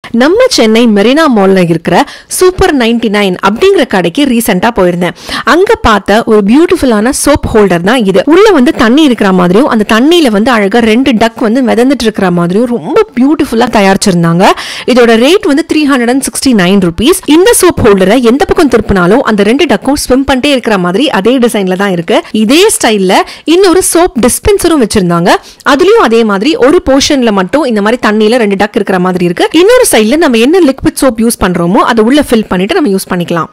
நம்ம சென்னை மெரினா மால்ல இருக்கிற சூப்பர் 99 நைன் அப்படிங்கிற கடைக்கு ரீசெண்டா போயிருந்தேன் அங்க பார்த்த ஒரு பியூட்டிஃபுல்லான சோப் ஹோல்டர் தான் இது உள்ள வந்து தண்ணி இருக்கிற மாதிரியும் அந்த தண்ணியில வந்து அழகா ரெண்டு டக் வந்து மிதந்துட்டு இருக்கிற மாதிரியும் ரொம்ப பியூட்டிஃபுல்லா தயாரிச்சிருந்தாங்க இதோட ரேட் வந்து three hundred and sixty nine rupees இந்த சோப் ஹோல்டரை எந்த பக்கம் திருப்பினாலும் அந்த ரெண்டு டக்கும் ஸ்விம் பண்ணிட்டே இருக்கிற மாதிரி அதே டிசைன்ல தான் இருக்கு இதே ஸ்டைல்ல இன்னொரு சோப் டிஸ்பென்சரும் வச்சிருந்தாங்க அதுலயும் அதே மாதிரி ஒரு போர்ஷன்ல மட்டும் இந்த மாதிரி தண்ணியில ரெண்டு டக் இருக்கிற மாதிரி இருக்கு இன்னொரு சைடுல நம்ம என்ன லிக்விட் சோப் யூஸ் பண்றோமோ அதை உள்ள ஃபில் பண்ணிட்டு நம்ம யூஸ் பண்ணிக்கலாம்